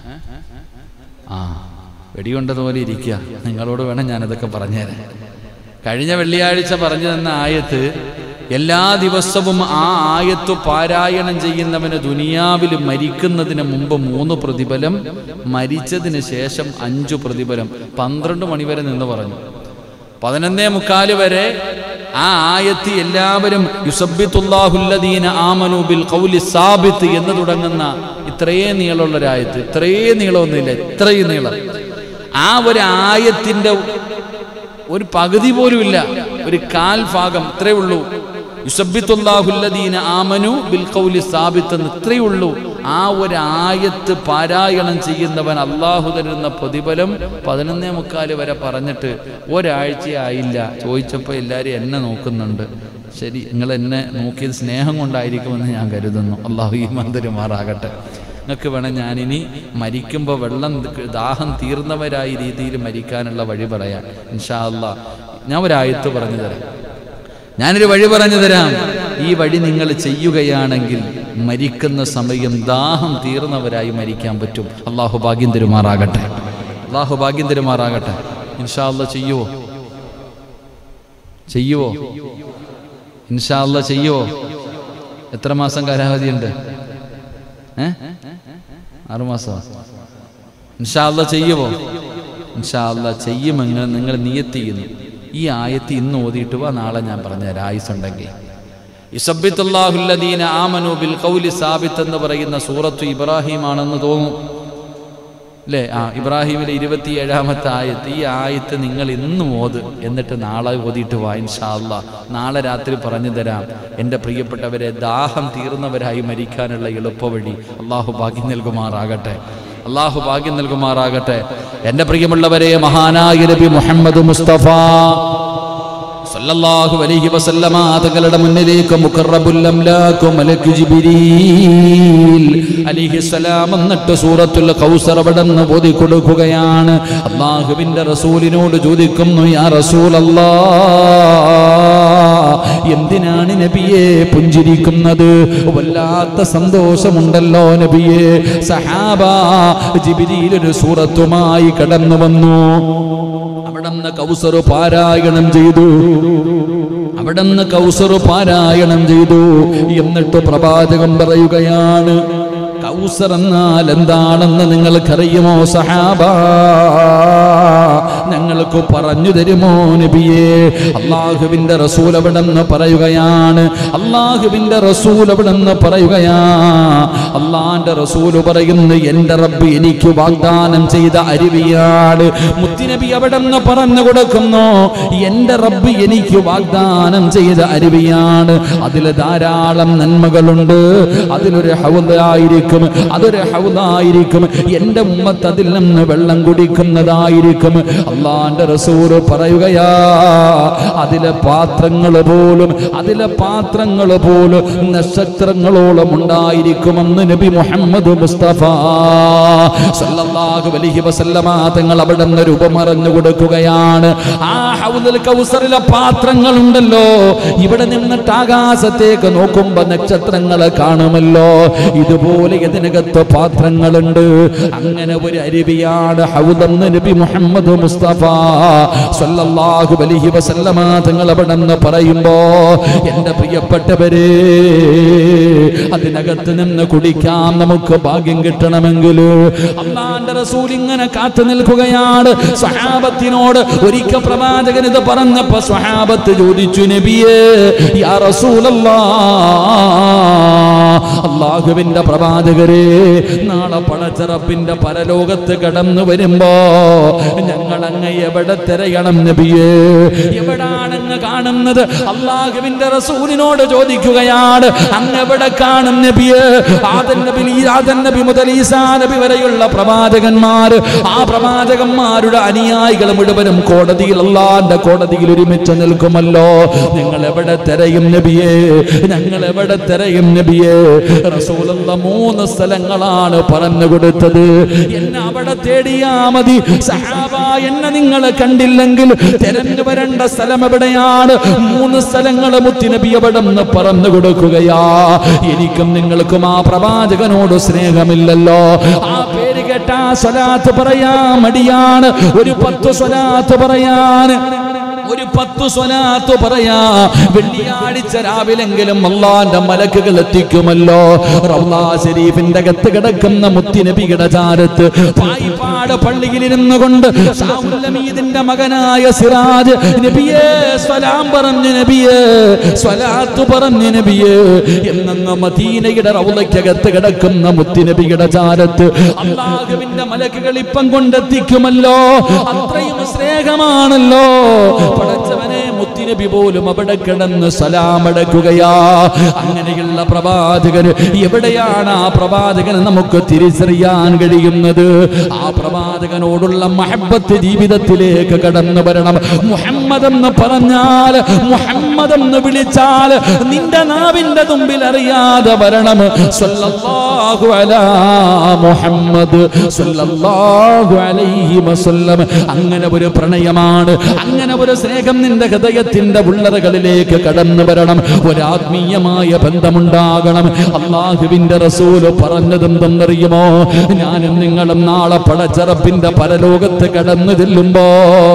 ആ വെടികൊണ്ടതുപോലെ ഇരിക്കുക നിങ്ങളോട് വേണം ഞാനതൊക്കെ പറഞ്ഞുതരാൻ കഴിഞ്ഞ വെള്ളിയാഴ്ച പറഞ്ഞു തന്ന ആയത്ത് എല്ലാ ദിവസവും ആ ആയത്ത് പാരായണം ചെയ്യുന്നവന് ദുനിയാവിൽ മരിക്കുന്നതിന് മുമ്പ് മൂന്ന് പ്രതിഫലം മരിച്ചതിന് ശേഷം അഞ്ചു പ്രതിഫലം പന്ത്രണ്ട് മണിവരെ നിന്ന് പറഞ്ഞു പതിനൊന്നേ മുക്കാല് വരെ ആ ആയത്ത് എല്ലാവരും യുസബിത്തുല്ലാഹുല്ലദീന ആമനു ബിൽ ഖൗലി സാബിത്ത് എന്ന് തുടങ്ങുന്ന ഇത്രയേ നീളമുള്ള ഒരു ആയത്ത് ഇത്രയേ നീളമൊന്നുമില്ല ഇത്രയും നീളം ആ ഒരു ആയത്തിന്റെ ഒരു പകുതി പോലും ഇല്ല ഒരു കാൽ ഭാഗം ഇത്രയേ ഉള്ളൂ യുസബിത്തുല്ലാഹുല്ലദീന ആമനു ബിൽ ഖൗലി സാബിത്ത് എന്ന് ഇത്രയേ ഉള്ളൂ ആ ഒരു ആയത്ത് പാരായണം ചെയ്യുന്നവൻ അള്ളാഹു തരുന്ന പ്രതിഫലം പതിനൊന്നേ മുക്കാല് വരെ പറഞ്ഞിട്ട് ഒരാഴ്ചയായില്ല ചോദിച്ചപ്പോൾ എല്ലാവരും എന്നെ നോക്കുന്നുണ്ട് ശരി നിങ്ങൾ എന്നെ നോക്കിയത് സ്നേഹം കൊണ്ടായിരിക്കുമെന്ന് ഞാൻ കരുതുന്നു അള്ളാഹു ഈ മന്ദിരമാറാകട്ടെ നിങ്ങൾക്ക് വേണം ഞാനിനി മരിക്കുമ്പോൾ വെള്ളം ദാഹം തീർന്നവരായി രീതിയിൽ മരിക്കാനുള്ള വഴി പറയാം ഇൻഷാ അല്ലാ ഞാൻ ഒരായത്ത് പറഞ്ഞു തരാം ഞാനൊരു വഴി പറഞ്ഞു തരാം ഈ വഴി നിങ്ങൾ ചെയ്യുകയാണെങ്കിൽ മരിക്കുന്ന സമയം ദാഹം തീർന്നവരായി മരിക്കാൻ പറ്റും അള്ളാഹു ഭാഗ്യം തരുമാറാകട്ടെ അള്ളാഹു ഭാഗ്യം തരുമാറാകട്ടെ ഇൻഷാ അല്ലാ ചെയ്യുവോ ചെയ്യുവോ ഇൻഷാ അല്ലാ ചെയ്യുവോ എത്ര മാസം കാലാവധിയുണ്ട് ഏ ആറുമാസം ഇൻഷാ അല്ലാ ചെയ്യുവോ ഇൻഷാ അല്ലാ ചെയ്യുമെന്ന് നിങ്ങൾ നിയത്ത് ചെയ്യുന്നു ഈ ആയത്ത് ഇന്ന് ഓതിയിട്ട് വാ നാളെ ഞാൻ പറഞ്ഞുതരാം ആയുസ് ഉണ്ടെങ്കിൽ ഇസബിത്തുല്ലാഹുല്ലദീന ആമനു ബിൽ ഖൗലി സാബിത്ത് എന്ന് പറയുന്ന സൂറത്തു ഇബ്രാഹിം ആണെന്ന് തോന്നും അല്ലേ ആ ഇബ്രാഹിമിലെ ഇരുപത്തി ഏഴാമത്തെ ആയത്ത് ഈ ആയത്ത് നിങ്ങൾ ഇന്നും ഓത് എന്നിട്ട് നാളെ ഓതിയിട്ട് വാ ഇൻഷാ അല്ലാ നാളെ രാത്രി പറഞ്ഞു തരാം എൻ്റെ പ്രിയപ്പെട്ടവരെ ദാഹം തീർന്നവരായി മരിക്കാനുള്ള എളുപ്പവഴി അള്ളാഹു ഭാഗ്യം നൽകുമാറാകട്ടെ അള്ളാഹു ഭാഗ്യം നൽകുമാറാകട്ടെ എൻ്റെ പ്രിയമുള്ളവരെ മഹാനായ നബി മുഹമ്മദ് മുസ്തഫ സല്ലല്ലാഹു അലൈഹി വസല്ലമ തങ്ങളുടെ മുന്നിലേക്ക് മുഖറബുൽ അംലാഖു മലക്ക് ജിബ്രീൽ അലൈഹിസ്സലാം എന്നിട്ട് സൂറത്തുൽ കൗസർ അവിടെ നിന്ന് ഓതി കൊടുക്കുകയാണ് അള്ളാഹുവിന്റെ റസൂലിനോട് ചോദിക്കുന്നു യാ റസൂലല്ലാ എന്തിനാണ് നബിയെ പുഞ്ചിരിക്കുന്നത് വല്ലാത്ത സന്തോഷമുണ്ടല്ലോ നബിയെ സഹാബ ജിബിരിയിൽ ഒരു സൂറത്തുമായി കടന്നു വന്നു അവിടുന്ന് കൗസർ പാരായണം ചെയ്തു അവിടുന്ന് കൗസർ പാരായണം ചെയ്തു എന്നിട്ട് പ്രവാചകം പറയുകയാണ് കൗസർ എന്നാൽ എന്താണെന്ന് നിങ്ങൾക്കറിയുമോ സഹാബ ഞങ്ങൾക്ക് പറഞ്ഞു തരുമോ നബിയെ അള്ളാഹുവിന്റെ റസൂൽ അവിടെന്ന് പറയുകയാണ് അള്ളാഹുവിന്റെ റസൂൽ അവിടെന്ന് പറയുകയാ അള്ളാന്റെ റസൂൽ പറയുന്നു എന്റെ റബ്ബ് എനിക്ക് വാഗ്ദാനം ചെയ്ത അരുവിയാണ് മുത്തിനബി അവിടെ നിന്ന് പറഞ്ഞു കൊടുക്കുന്നു എന്റെ റബ്ബ് എനിക്ക് വാഗ്ദാനം ചെയ്ത അരുവിയാണ് അതിൽ ധാരാളം നന്മകളുണ്ട് അതിലൊരു ഹൗദായിരിക്കും അതൊരു ഹൗദായിരിക്കും എന്റെ ഉമ്മത്ത് അതിൽ നിന്ന് വെള്ളം കുടിക്കുന്നതായിരിക്കും അള്ളാന്റെ റസൂറ് പറയുകയാ അതിലെ പാത്രങ്ങൾ പോലും അതിലെ പാത്രങ്ങൾ പോലും നക്ഷത്രങ്ങളോളം ഉണ്ടായിരിക്കുമെന്ന് നബി മുഹമ്മദ് മുസ്തഫ സല്ലല്ലാഹു അലൈഹി വസല്ലമ തങ്ങൾ അവിടെ നിന്ന് രൂപമറിഞ്ഞു കൊടുക്കുകയാണ് ആ ഹൗദുൽ കൗസറിലെ പാത്രങ്ങളുണ്ടല്ലോ ഇവിടെ നിന്നിട്ട് ആകാശത്തേക്ക് നോക്കുമ്പോ നക്ഷത്രങ്ങളെ കാണുമല്ലോ ഇതുപോലെ ഇതിനകത്ത് പാത്രങ്ങളുണ്ട് അങ്ങനെ ഒരു അരുവിയാണ് ഹൗദെന്ന് നബി മുഹമ്മദ് മുസ്തഫ സല്ലല്ലാഹു അലൈഹി വസല്ലമ തങ്ങൾ അവിടെ നിന്ന് പറയുമ്പോ എന്റെ പ്രിയപ്പെട്ടവരെ അതിനകത്ത് നിന്ന് കുടിക്കാൻ നമുക്ക് ഭാഗ്യം കിട്ടണമെങ്കിൽ അള്ളാന്റെ റസൂൽ ഇങ്ങനെ കാത്തു നിൽക്കുകയാണ് സ്വഹാബത്തിനോട് ഒരിക്കൽ പ്രവാചകൻ ഇത് പറഞ്ഞപ്പോ സ്വഹാബത്ത് ചോദിച്ചു നബിയേ യാ റസൂലല്ലാ അള്ളാഹുവിന്റെ പ്രവാചകരെ നാളെ പടച്ചിറപ്പിന്റെ പരലോകത്ത് കടന്നു വരുമ്പോ ഞങ്ങൾ അങ്ങ് എവിടെ തിരയണം നബിയേ എവിടാണ് അങ്ങ് കാണുന്നത് അള്ളാഹുവിന്റെ റസൂലിനോട് ചോദിക്കുകയാണ് അങ്ങ് എവിടെ കാണും നബിയേ ആദൻ നബി ആദൻ നബി മുതൽ ഈസാ നബി വരെയുള്ള പ്രവാചകന്മാർ ആ പ്രവാചകന്മാരുടെ അനുയായികൾ മുഴുവനും കോടതിയിൽ അള്ളാന്റെ കോടതിയിൽ ഒരുമിച്ച് നിൽക്കുമല്ലോ നിങ്ങൾ എവിടെ തിരയും നബിയേ ഞങ്ങൾ എവിടെ തിരയും നബിയേ റസൂലുള്ള മൂന്ന് സ്ഥലങ്ങളാണ് പറഞ്ഞു കൊടുത്തത് എന്നെ അവിടെ തേടിയാ മതി സഹാബ എന്നെ നിങ്ങൾ കണ്ടില്ലെങ്കിൽ തിരഞ്ഞു വരേണ്ട സ്ഥലം എവിടെയാണ് മൂന്ന് സ്ഥലങ്ങൾ മുത്തിനബി എവിടെ നിന്ന് പറഞ്ഞു കൊടുക്കുകയാ എനിക്കും നിങ്ങൾക്കും ആ പ്രവാചകനോട് സ്നേഹമില്ലല്ലോ ആ പേര് കേട്ടാ സ്വലാത്ത് പറയാ മടിയാണ് ഒരു പത്ത് സ്വലാത്ത് പറയാൻ ഒരു പത്തു സ്വലാത്ത് പറയാ വെള്ളിയാഴ്ച രാവിലെങ്കിലും അള്ളാന്റെ മലക്കുകൾ എത്തിക്കുമല്ലോ റൗലാ ഷരീഫിന്റെ അകത്ത് കിടക്കുന്ന മുത്തിനബിയുടെ ചാരത്ത് പായിപ്പാട് പള്ളിയിലിരുന്നു കൊണ്ട് ഷാഹുല്ലമീദിന്റെ മകനായ സിറാജ് നബിയേ സ്വലാം പറഞ്ഞു നബിയേ സ്വലാത്ത് പറഞ്ഞു നബിയേ എന്നെന്ന് മദീനയുടെ റൗലയ്ക്കകത്ത് കിടക്കുന്ന മുത്തിനബിയുടെ ചാരത്ത് അള്ളാഹുവിന്റെ മലക്കുകൾ ഇപ്പം കൊണ്ടെത്തിക്കുമല്ലോ അത്രയും സ്നേഹമാണല്ലോ പടച്ചവനെ മുത്തിനബി പോലും അവിടെ കിടന്ന് സലാമടക്കുകയാ അങ്ങനെയുള്ള പ്രവാചകൻ എവിടെയാണ് ആ പ്രവാചകൻ നമുക്ക് തിരിച്ചറിയാൻ കഴിയുന്നത് ആ പ്രവാചകനോടുള്ള മഹബത്ത് ജീവിതത്തിലേക്ക് കടന്നു വരണം മുഹമ്മദ് എന്ന് പറഞ്ഞാൽ മുഹമ്മദ് എന്ന് വിളിച്ചാൽ നിന്റെ നാവിന്റെ തുമ്പിൽ അറിയാതെ വരണം സ്വല്ലല്ലാഹു അലാ മുഹമ്മദ് സ്വല്ലല്ലാഹു അലൈഹി വസല്ലം അങ്ങനെ ഒരു പ്രണയമാണ് അങ്ങനെ ഒരു സ്നേഹം നിന്റെ ഹൃദയത്തിന്റെ ഉള്ളറകളിലേക്ക് കടന്നു വരണം ഒരാത്മീയമായ ബന്ധമുണ്ടാകണം അള്ളാഹുവിന്റെ റസൂല് പറഞ്ഞതെന്തെന്നറിയുമോ ഞാനും നിങ്ങളും നാളെ പടച്ചറപ്പിന്റെ പരലോകത്ത് കടന്നു ചെല്ലുമ്പോ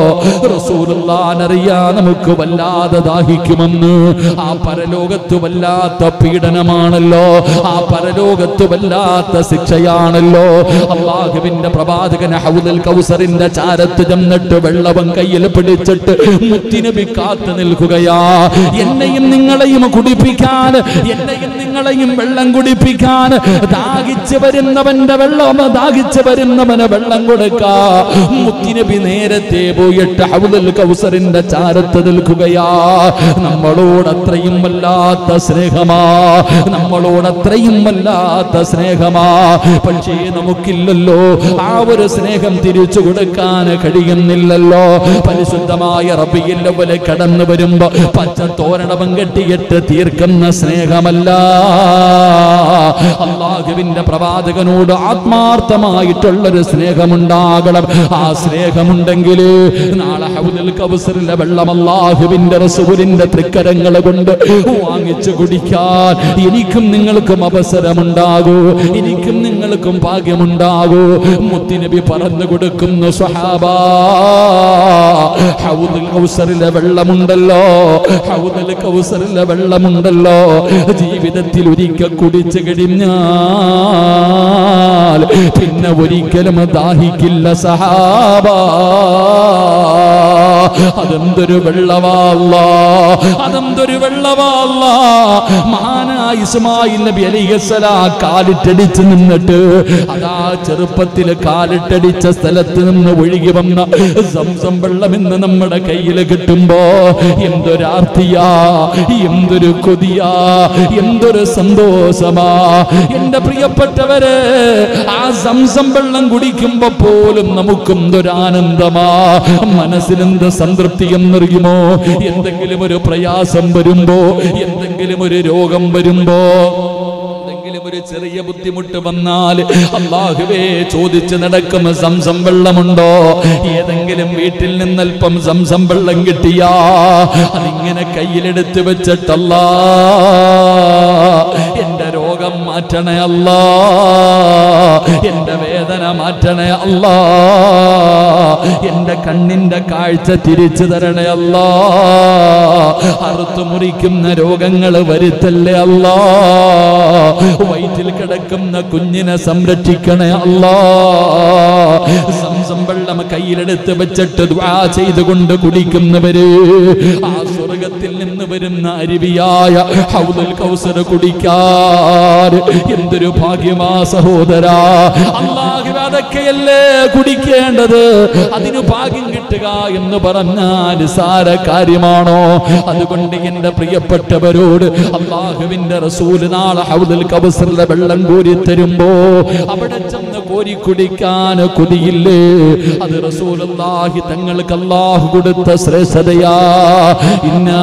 റസൂലുള്ളാനറിയാ നമുക്ക് വല്ലാതെ ദാഹിക്കുമെന്ന് ആ പരലോകത്ത് വല്ലാത്ത പീഡനമാണല്ലോ ആ പരലോകത്ത് വല്ലാത്ത ശിക്ഷയാണല്ലോ അള്ളാഹുവിന്റെ പ്രവാചകൻ ഹൗദൽ കൗസറിന്റെ ചാരത്ത് ചെന്നിട്ട് വെള്ളവൻ കയ്യിൽ പിടിച്ചിട്ട് മുത്തിനബി കാത്തു നിൽക്കുകയാ എന്നെയും നിങ്ങളെയും കുടിപ്പിക്കാൻ എന്നെയും നിങ്ങളെയും വെള്ളം കുടിപ്പിക്കാൻ ദാഹിച്ചു വരുന്നവന്റെ വെള്ളം ദാഹിച്ചു വരുന്നവന് വെള്ളം കൊടുക്കാ മുത്തിനബി നേരത്തെ പോയിട്ട് ഹൗദൽ കൗസറിന്റെ ചാരത്ത് നിൽക്കുകയാ നമ്മളോട് അത്രയും വല്ലാത്ത സ്നേഹമാ നമ്മളോട് അത്രയും വല്ലാത്ത സ്നേഹമാ പക്ഷേ നമുക്കില്ലല്ലോ ആ ഒരു സ്നേഹം തിരിച്ചു കൊടുക്കാൻ കഴിയുന്നില്ലല്ലോ പരിശുദ്ധമായ റബിയിൽ പോലെ കടന്നു വരുമ്പോ പച്ച തോരണവും കെട്ടിയിട്ട് തീർക്കുന്ന സ്നേഹമല്ല അള്ളാഹുവിന്റെ പ്രവാചകനോട് ആത്മാർത്ഥമായിട്ടുള്ളൊരു സ്നേഹമുണ്ടാകണം ആ സ്നേഹമുണ്ടെങ്കിൽ നാളെ ഹൗദൽ കൗസറിലെ വെള്ളം അള്ളാഹുവിന്റെ റസൂലിന്റെ തൃക്കരങ്ങൾ കൊണ്ട് വാങ്ങിച്ചു കുടിക്കാൻ എനിക്കും നിങ്ങൾക്കും അവസരമുണ്ടാകൂ എനിക്കും നിങ്ങൾക്കും ഭാഗ്യമുണ്ടാകൂ മുത്തിനബി പറഞ്ഞു കൊടുക്കുന്നു സ്വഹാബാ ഹൗദൽ കൗസറിലെ വെള്ളമുണ്ടല്ലോ ഹൗദൽ കൗസറിലെ വെള്ളമുണ്ടല്ലോ ജീവിതത്തിൽ ഒരിക്കൽ കുടിച്ചു കഴിഞ്ഞാൽ പിന്നെ ഒരിക്കലും ദാഹിക്കില്ല സഹാബാ അതെന്തൊരു വെള്ളവാല്ല അതെന്തൊരു വെള്ളവാല്ല മഹാനായ ഇസ്മായിൽ നബി അലിഹസലാ കാലിട്ടടിച്ച് നിന്നിട്ട് അതാ ചെറുപ്പത്തിൽ കാലിട്ടടിച്ച സ്ഥലത്ത് നിന്ന് ഒഴുകി വന്ന സംസം വെള്ളം ഇന്ന് നമ്മുടെ കയ്യിൽ കിട്ടുമ്പോ എന്തൊരാർത്തിയാ എന്തൊരു കൊതിയാ എന്തൊരു സന്തോഷമാ എന്റെ പ്രിയപ്പെട്ടവര് ആ സംസം വെള്ളം കുടിക്കുമ്പോ പോലും നമുക്കും ആനന്ദമാ മനസ്സിനെന്ത് സംതൃപ്തി എന്നറിയുമോ എന്തെങ്കിലും ഒരു പ്രയാസം വരുമ്പോ എന്തെങ്കിലും ഒരു രോഗം വരുമ്പോ എന്തെങ്കിലും ഒരു ചെറിയ ബുദ്ധിമുട്ട് വന്നാൽ അള്ളാഹുവേ ചോദിച്ച് നടക്കും സംസം വെള്ളമുണ്ടോ ഏതെങ്കിലും വീട്ടിൽ നിന്നൽപ്പം സംസം വെള്ളം കിട്ടിയാ അതിങ്ങനെ കയ്യിലെടുത്ത് വെച്ചിട്ടല്ലാ എന്റെ രോഗം മാറ്റണേ അല്ല എന്റെ വേദന മാറ്റണേ അല്ല എന്റെ കണ്ണിന്റെ കാഴ്ച തിരിച്ചു തരണേ അല്ല അറുത്തു മുറിക്കുന്ന രോഗങ്ങൾ വരുത്തല്ലേ അല്ല വയറ്റിൽ കിടക്കുന്ന കുഞ്ഞിനെ സംരക്ഷിക്കണേ അല്ല സംസം വെള്ളം കയ്യിലെടുത്ത് വെച്ചിട്ട് ദ്വാ ചെയ്തുകൊണ്ട് കുടിക്കുന്നവര് ആ സ്വർഗത്തിൽ നിന്ന് വരുന്ന അരുവിയായ ഹൗദുൽ കൗസർ കുടിക്കാൻ എന്തൊരു ഭാഗ്യമാ സഹോദരാ അള്ളാഹു അതൊക്കെയല്ലേ കുടിക്കേണ്ടത് അതിന് ഭാഗ്യം കിട്ടുക എന്ന് പറഞ്ഞാൽ സാര കാര്യമാണോ അതുകൊണ്ട് എന്റെ പ്രിയപ്പെട്ടവരോട് അള്ളാഹുവിന്റെ റസൂല് നാളെ ഹൗദുൽ കൗസറിലെ വെള്ളം കോരി തരുമ്പോ അവിടെ ചെന്ന് കോരി കുടിക്കാൻ കൊതിയില്ലേ അത് റസൂലുള്ളാഹി തങ്ങൾക്ക് അള്ളാഹു കൊടുത്ത ശ്രേഷ്ഠതയാ ഇന്നാ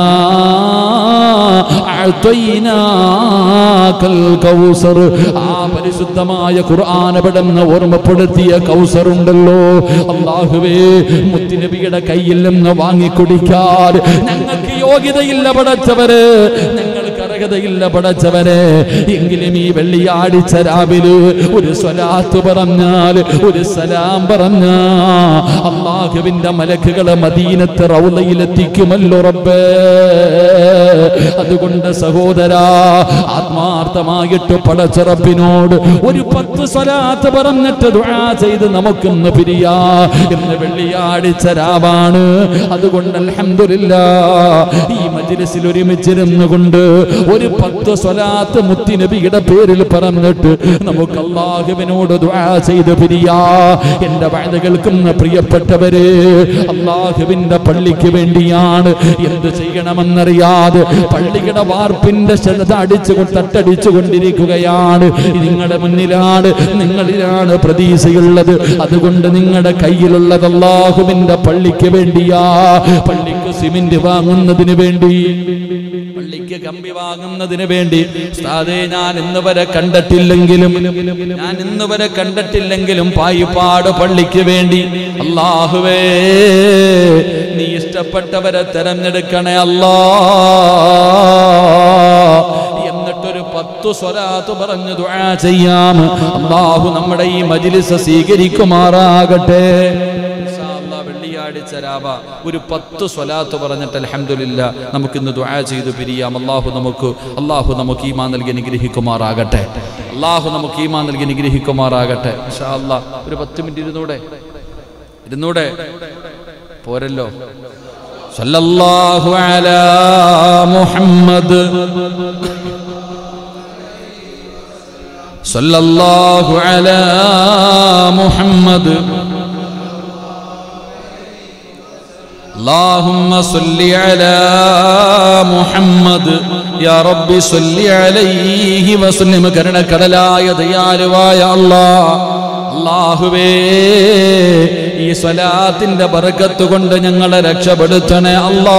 അഅ്തൈനാക്കൽ കൗസർ ആ പരിശുദ്ധമായ ഖുർആൻ പെടുന്ന ഓർമ്മപ്പെടുത്തിയ കൗസർ ഉണ്ടല്ലോ അള്ളാഹുവേ മുത്തുനബിയുടെ കയ്യിൽ നിന്ന് വാങ്ങിക്കുടിക്കാൻ ഞങ്ങൾക്ക് യോഗ്യതയില്ല പടച്ചവര് ഞങ്ങൾക്ക് അർഹതയില്ല പടച്ചവരെ എങ്കിലും ഈ വെള്ളിയാഴ്ച രാവിലെ ഒരു സ്വലാത്ത് പറഞ്ഞാൽ ഒരു സലാം പറഞ്ഞ അള്ളാഹുവിന്റെ മലക്കുകളെ മദീനത്ത് റൗലയിലെത്തിക്കുമല്ലോ റബ്ബേ അതുകൊണ്ട് സഹോദരാ ആത്മാർത്ഥമായിട്ട് പടച്ചറപ്പിനോട് ഒരു പത്ത് സ്വലാത്ത് പറഞ്ഞിട്ട് ദുആ ചെയ്ത് നമുക്കൊന്ന് പിരിയാ ഇന്ന് വെള്ളിയാഴ്ച രാവാണ് അതുകൊണ്ട് അൽഹംദുലില്ലാ ഈ മജ്ലിസിൽ ഒരുമിച്ചിരുന്നു കൊണ്ട് ഒരു പത്ത് സ്വലാത്ത് മുത്തിനബിയുടെ പേരിൽ പറഞ്ഞിട്ട് നമുക്ക് അള്ളാഹുവിനോട് ദുആ ചെയ്ത് പിരിയാ എന്റെ വാഴ്ച കേൾക്കുന്ന പ്രിയപ്പെട്ടവരെ അള്ളാഹുവിന്റെ പള്ളിക്ക് വേണ്ടിയാണ് എന്ത് ചെയ്യണമെന്നറിയാതെ പള്ളിയുടെ വാർപ്പിന്റെ ശത അടിച്ചു തട്ടടിച്ചു കൊണ്ടിരിക്കുകയാണ് നിങ്ങളുടെ മുന്നിലാണ് നിങ്ങളിലാണ് പ്രതീക്ഷയുള്ളത് അതുകൊണ്ട് നിങ്ങളുടെ കയ്യിലുള്ളത് അള്ളാഹുവിന്റെ പള്ളിക്ക് വേണ്ടിയാ പള്ളിക്ക് സിമെന്റ് വാങ്ങുന്നതിന് വേണ്ടി പള്ളിക്ക് കമ്പി വാങ്ങുന്നതിന് വേണ്ടി ഉസ്താദേ ഞാൻ ഇന്ന് വരെ കണ്ടിട്ടില്ലെങ്കിലും ഞാൻ ഇന്ന് വരെ കണ്ടിട്ടില്ലെങ്കിലും പായിപ്പാട് പള്ളിക്ക് വേണ്ടി അള്ളാഹുവേ നീ ഇഷ്ടപ്പെട്ടവരെ തെരഞ്ഞെടുക്കണേ അല്ലാ എന്നിട്ടൊരു പത്തു സ്വലാത്ത് പറഞ്ഞു ദുആ ചെയ്യാം അള്ളാഹു നമ്മുടെ ഈ മജ്ലിസ് സ്വീകരിക്കുമാറാകട്ടെ ഇൻഷാ അല്ലാ വെള്ളിയാഴ്ച രാവ ഒരു പത്ത് സ്വലാത്ത് പറഞ്ഞിട്ട് അൽഹംദുലില്ല നമുക്ക് ഇന്ന് ദുആ ചെയ്തു പിരിയാം അള്ളാഹു നമുക്ക് അള്ളാഹു നമുക്ക് ഈമാൻ നൽകി അനുഗ്രഹിക്കുമാറാകട്ടെ അള്ളാഹു നമുക്ക് ഈമാൻ നൽകി അനുഗ്രഹിക്കുമാറാകട്ടെ ഇൻഷാ അല്ലാ ഒരു പത്ത് മിനിറ്റ് ഇരുന്നൂടെ ഇരുന്നൂടെ പോരല്ലോ സല്ലല്ലാഹു അലാ മുഹമ്മദ് സല്ലല്ലാഹു അലാ മുഹമ്മദ് اللهم صل على محمد يا رب صل عليه وسلم കരുണക്കടലായ ദയാലുവായ അല്ലാഹ് അല്ലാഹുവേ ഈ സ്വലാത്തിന്റെ ബർക്കത്ത് കൊണ്ട് ഞങ്ങളെ രക്ഷപ്പെടുത്തണേ അല്ലാ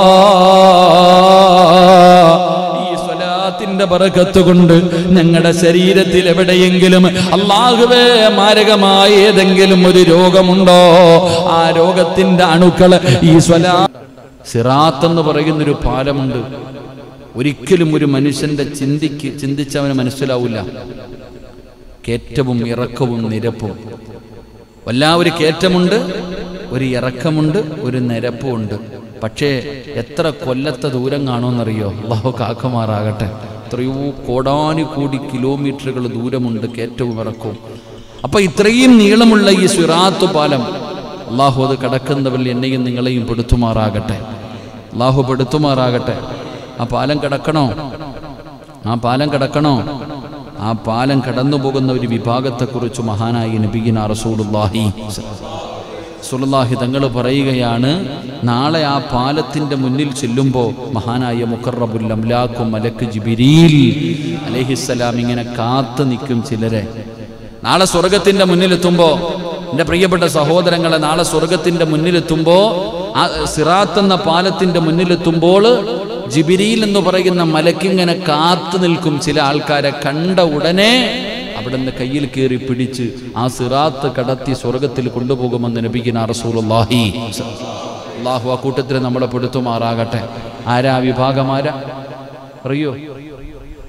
ഈ സ്വലാത്തിന്റെ ബർക്കത്ത് കൊണ്ട് ഞങ്ങളുടെ ശരീരത്തിൽ എവിടെയെങ്കിലും അള്ളാഹുവേ മാരകമായ ഏതെങ്കിലും ഒരു രോഗമുണ്ടോ ആ രോഗത്തിന്റെ അണുക്കൾ ഈ സ്വലാ സിറാത്ത് എന്ന് പറയുന്നൊരു പാലമുണ്ട് ഒരിക്കലും ഒരു മനുഷ്യന്റെ ചിന്തിക്ക് ചിന്തിച്ചവന് മനസ്സിലാവില്ല കയറ്റവും ഇറക്കവും നിരപ്പും വല്ലാ ഒരു കയറ്റമുണ്ട് ഒരു ഇറക്കമുണ്ട് ഒരു നിരപ്പുമുണ്ട് പക്ഷേ എത്ര കൊല്ലത്തെ ദൂരം കാണുമെന്നറിയോ അള്ളാഹു കാക്കമാറാകട്ടെ എത്രയോ കോടാനു കോടി കിലോമീറ്ററുകൾ ദൂരമുണ്ട് കയറ്റവും ഇറക്കവും അപ്പൊ ഇത്രയും നീളമുള്ള ഈ സിറാത്ത് പാലം അള്ളാഹു അത് കടക്കുന്നവരിൽ എന്നെയും നിങ്ങളെയും പെടുത്തുമാറാകട്ടെ അള്ളാഹു പെടുത്തുമാറാകട്ടെ ആ പാലം കിടക്കണോ ആ പാലം കിടക്കണോ ആ പാലം കടന്നു പോകുന്ന ഒരു വിഭാഗത്തെക്കുറിച്ച് മഹാനായി നബീന റസൂലുള്ളാഹി സുലുല്ലാഹി തങ്ങൾ പറയുകയാണ് നാളെ ആ പാലത്തിന്റെ മുന്നിൽ ചെല്ലുമ്പോൾ മഹാനായ മുഖറബുൽ അംലാഖും മലക്ക് ജിബിരീൽ അലഹിസ്സലാം ഇങ്ങനെ കാത്തു നിൽക്കും ചിലരെ നാളെ സ്വർഗത്തിന്റെ മുന്നിലെത്തുമ്പോൾ എൻ്റെ പ്രിയപ്പെട്ട സഹോദരങ്ങളെ നാളെ സ്വർഗത്തിന്റെ മുന്നിലെത്തുമ്പോൾ ആ സിറാത്ത് എന്ന പാലത്തിന്റെ മുന്നിലെത്തുമ്പോൾ ജിബിരിയിൽ എന്ന് പറയുന്ന മലക്കിങ്ങനെ കാത്തു നിൽക്കും ചില ആൾക്കാരെ കണ്ട ഉടനെ അവിടുന്ന് കയ്യിൽ കയറി പിടിച്ച് ആ സിറാത്ത് കടത്തി സ്വർഗത്തിൽ കൊണ്ടുപോകുമെന്ന് നബിക്കുന്ന റസൂലുള്ളാഹി അള്ളാഹു ആ കൂട്ടത്തിൽ നമ്മളെ പെടുത്തുമാറാകട്ടെ ആരാ ആ വിഭാഗം ആരാ അറിയോ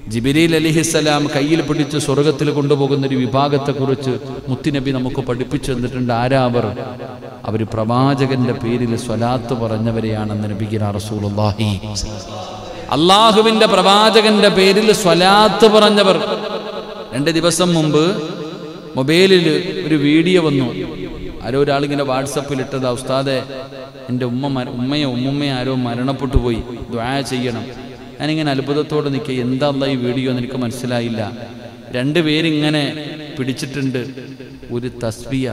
ജിബിരിൽ അലിഹിസ്സലാം കയ്യിൽ പിടിച്ച് സ്വർഗത്തിൽ കൊണ്ടുപോകുന്ന ഒരു വിഭാഗത്തെക്കുറിച്ച് മുത്തുനബി നമുക്ക് പഠിപ്പിച്ചു തന്നിട്ടുണ്ട് ആരാ അവർ അവർ പ്രവാചകന്റെ പേരിൽ സ്വലാത്ത് പറഞ്ഞവരെയാണെന്ന് നബിഗിന റസൂലുള്ളാഹി അള്ളാഹുവിന്റെ പ്രവാചകന്റെ പേരിൽ സ്വലാത്ത് പറഞ്ഞവർ രണ്ട് ദിവസം മുമ്പ് മൊബൈലിൽ ഒരു വീഡിയോ വന്നു ആരോ ഒരാളിങ്ങനെ വാട്സപ്പിൽ ഇട്ടത് ഉസ്താദെ എൻ്റെ ഉമ്മ മര- ഉമ്മയോ ഉമ്മുമ്മയോ ആരോ മരണപ്പെട്ടു പോയി ദ്വായ ചെയ്യണം ഞാനിങ്ങനെ അത്ഭുതത്തോടെ നിൽക്കുക എന്താ അല്ലാ ഈ വീഡിയോ എന്ന് എനിക്ക് മനസ്സിലായില്ല രണ്ടുപേരിങ്ങനെ പിടിച്ചിട്ടുണ്ട് ഒരു തസ്ബിയ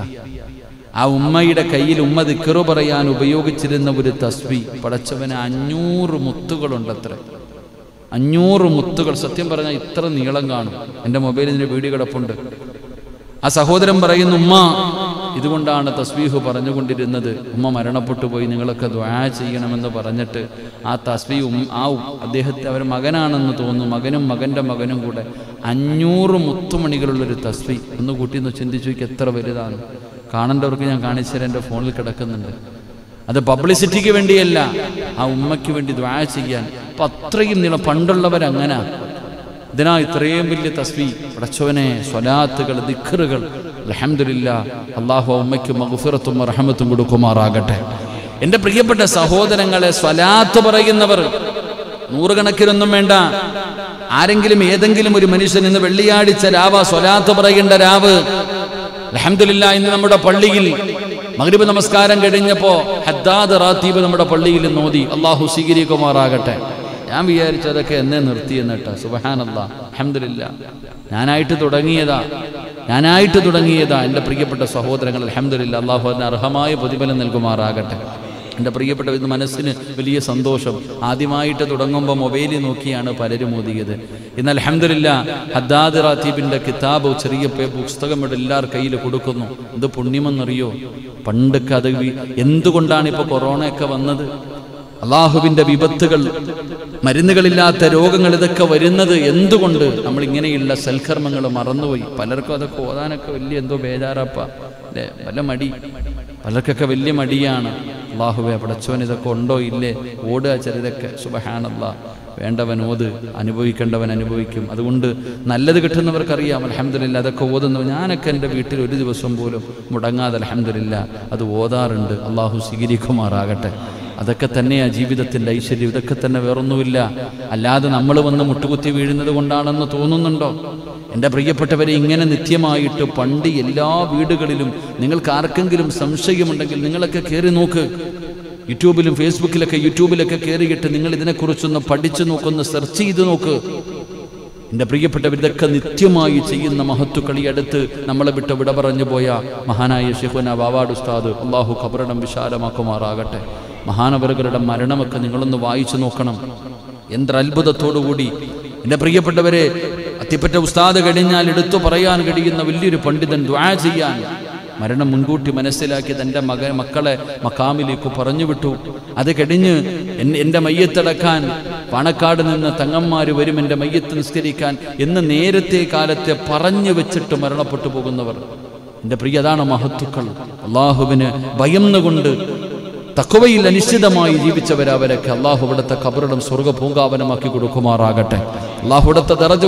ആ ഉമ്മയുടെ കയ്യിൽ ഉമ്മ ദിക്കറു പറയാൻ ഉപയോഗിച്ചിരുന്ന ഒരു തസ്ബി പടച്ചവന് അഞ്ഞൂറ് മുത്തുകളുണ്ടത്രേ അഞ്ഞൂറ് മുത്തുകൾ സത്യം പറഞ്ഞാൽ ഇത്ര നീളം കാണും എൻ്റെ മൊബൈലിൽ ഇതിൻ്റെ വീഡിയോ കിടപ്പുണ്ട് ആ സഹോദരൻ പറയുന്നു ഉമ്മ ഇതുകൊണ്ടാണ് തസ്ബീഹ് പറഞ്ഞുകൊണ്ടിരുന്നത് ഉമ്മ മരണപ്പെട്ടു പോയി നിങ്ങളൊക്കെ ദ്വാ ചെയ്യണമെന്ന് പറഞ്ഞിട്ട് ആ തസ്ബീ ഉം ആ ഉ- അദ്ദേഹത്തെ അവർ മകനാണെന്ന് തോന്നുന്നു മകനും മകൻ്റെ മകനും കൂടെ അഞ്ഞൂറ് മുത്തുമണികളുള്ളൊരു തസ്ബി ഒന്ന് കൂട്ടി ഒന്ന് ചിന്തിച്ചു നോക്കി എത്ര വലുതാണ് കാണേണ്ടവർക്ക് ഞാൻ കാണിച്ചു തരാം എൻ്റെ ഫോണിൽ കിടക്കുന്നുണ്ട് അത് പബ്ലിസിറ്റിക്ക് വേണ്ടിയല്ല ആ ഉമ്മയ്ക്ക് വേണ്ടി ദ്വാ ചെയ്യാൻ അപ്പൊ അത്രയും നീളം പണ്ടുള്ളവരങ്ങനെ ഇതിനാ ഇത്രയും വലിയ തസ്ബി പടച്ചവനെ സ്വലാത്തുകൾ ദിഖറുകൾ അൽഹംദുലില്ലാ അള്ളാഹു ഉമ്മയ്ക്ക് മഗ്ഫിറത്തും റഹമത്തും കൊടുക്കുമാറാകട്ടെ എൻ്റെ പ്രിയപ്പെട്ട സഹോദരങ്ങളെ സ്വലാത്ത് പറയുന്നവർ നൂറുകണക്കിനൊന്നും വേണ്ട ആരെങ്കിലും ഏതെങ്കിലും ഒരു മനുഷ്യൻ ഇന്ന് വെള്ളിയാഴ്ച രാവ സ്വലാത്ത് പറയേണ്ട രാവ് അലഹമില്ല ഇന്ന് നമ്മുടെ പള്ളിയിൽ മഗ്രിബ് നമസ്കാരം കഴിഞ്ഞപ്പോ ഹദ്ദാദ് റാത്തീബ് നമ്മുടെ പള്ളിയിൽ നോതി അള്ളാഹു സ്വീകരിക്കുമാറാകട്ടെ ഞാൻ വിചാരിച്ചു അതൊക്കെ എന്നെ നിർത്തിയെന്നിട്ട് സുബഹാനല്ലാ അലഹമില്ല ഞാനായിട്ട് തുടങ്ങിയതാ ഞാനായിട്ട് തുടങ്ങിയതാ എൻ്റെ പ്രിയപ്പെട്ട സഹോദരങ്ങൾ അലഹമില്ല അള്ളാഹു അതിന് അർഹമായ പ്രതിഫലം നൽകുമാറാകട്ടെ എൻ്റെ പ്രിയപ്പെട്ട ഇത് മനസ്സിന് വലിയ സന്തോഷം ആദ്യമായിട്ട് തുടങ്ങുമ്പോൾ മൊബൈലിൽ നോക്കിയാണ് പലരും ഓതിയത് എന്നാൽ അലഹമില്ല ഹദ്ദാദ് റാത്തീബിൻ്റെ കിതാബ് ചെറിയ പേ- പുസ്തകം ഇവിടെ എല്ലാവരുടെ കയ്യിൽ കൊടുക്കുന്നു എന്ത് പുണ്യമെന്നറിയോ പണ്ടൊക്കെ അത് വി- എന്തുകൊണ്ടാണ് ഇപ്പോൾ കൊറോണയൊക്കെ വന്നത് അള്ളാഹുവിൻ്റെ വിപത്തുകൾ മരുന്നുകളില്ലാത്ത രോഗങ്ങൾ ഇതൊക്കെ വരുന്നത് എന്തുകൊണ്ട് നമ്മൾ ഇങ്ങനെയുള്ള സൽക്കർമ്മങ്ങൾ മറന്നുപോയി പലർക്കും അതൊക്കെ ഓതാനൊക്കെ വലിയ എന്തോ ബേജാറപ്പ അല്ലേ വല്ല മടി പലർക്കൊക്കെ വലിയ മടിയാണ് അള്ളാഹുവെ പടച്ചവൻ ഇതൊക്കെ ഉണ്ടോ ഇല്ലേ ഓടുക ചിലരൊക്കെ സുബഹാനല്ല വേണ്ടവൻ ഓത് അനുഭവിക്കേണ്ടവൻ അനുഭവിക്കും അതുകൊണ്ട് നല്ലത് കിട്ടുന്നവർക്കറിയാം അലഹമില്ല അതൊക്കെ ഓതുന്നു ഞാനൊക്കെ എൻ്റെ വീട്ടിൽ ഒരു ദിവസം പോലും മുടങ്ങാതെ അലഹമില്ല അത് ഓതാറുണ്ട് അള്ളാഹു സ്വീകരിക്കുമാറാകട്ടെ അതൊക്കെ തന്നെയാണ് ജീവിതത്തിൻ്റെ ഐശ്വര്യം ഇതൊക്കെ തന്നെ വേറൊന്നുമില്ല അല്ലാതെ നമ്മൾ വന്ന് മുട്ടുകുത്തി വീഴുന്നത് കൊണ്ടാണെന്ന് തോന്നുന്നുണ്ടോ എൻ്റെ പ്രിയപ്പെട്ടവരെ ഇങ്ങനെ നിത്യമായിട്ട് പണ്ട് എല്ലാ വീടുകളിലും നിങ്ങൾക്ക് ആർക്കെങ്കിലും സംശയമുണ്ടെങ്കിൽ നിങ്ങളൊക്കെ കയറി നോക്ക് യൂട്യൂബിലും ഫേസ്ബുക്കിലൊക്കെ യൂട്യൂബിലൊക്കെ കയറിയിട്ട് നിങ്ങൾ ഇതിനെക്കുറിച്ചൊന്ന് പഠിച്ചു നോക്കൊന്ന് സെർച്ച് ചെയ്ത് നോക്ക് എൻ്റെ പ്രിയപ്പെട്ടവർ ഇതൊക്കെ നിത്യമായി ചെയ്യുന്ന മഹത്തുക്കളി അടുത്ത് നമ്മളെ വിട്ട് വിട പറഞ്ഞു പോയ മഹാനായ ഷെഹുന ബാവാട് ഉസ്താദ് അള്ളാഹു ഖബറിടം വിശാലമാക്കുമാറാകട്ടെ മഹാനവറുകളുടെ മരണമൊക്കെ നിങ്ങളൊന്ന് വായിച്ചു നോക്കണം എന്ത്ര അത്ഭുതത്തോടുകൂടി എൻ്റെ പ്രിയപ്പെട്ടവരെ അത്തിപ്പറ്റ ഉസ്താദ് കഴിഞ്ഞാൽ എടുത്തു പറയാൻ കഴിയുന്ന വലിയൊരു പണ്ഡിതൻ ദ്വാ ചെയ്യാൻ മരണം മുൻകൂട്ടി മനസ്സിലാക്കി തൻ്റെ മകൻ മക്കളെ മക്കാമിലേക്ക് പറഞ്ഞു വിട്ടു അത് കഴിഞ്ഞ് എൻ- എൻ്റെ മയ്യത്തടക്കാൻ പാണക്കാട് നിന്ന് തങ്ങന്മാർ വരും എൻ്റെ മയ്യത്ത് നിസ്കരിക്കാൻ എന്ന് നേരത്തെ കാലത്തെ പറഞ്ഞു വെച്ചിട്ട് മരണപ്പെട്ടു പോകുന്നവർ എൻ്റെ പ്രിയ അതാണ് മഹത്തുക്കൾ അള്ളാഹുവിന് ഭയന്നുകൊണ്ട് തക്കവയിൽ അനിശ്ചിതമായി ജീവിച്ചവരവരൊക്കെ അള്ളാഹു ഇവിടുത്തെ കബറിടം സ്വർഗ പൂങ്കാവനമാക്കി കൊടുക്കുമാറാകട്ടെ അള്ളാഹു ഇവിടുത്തെ ദറജ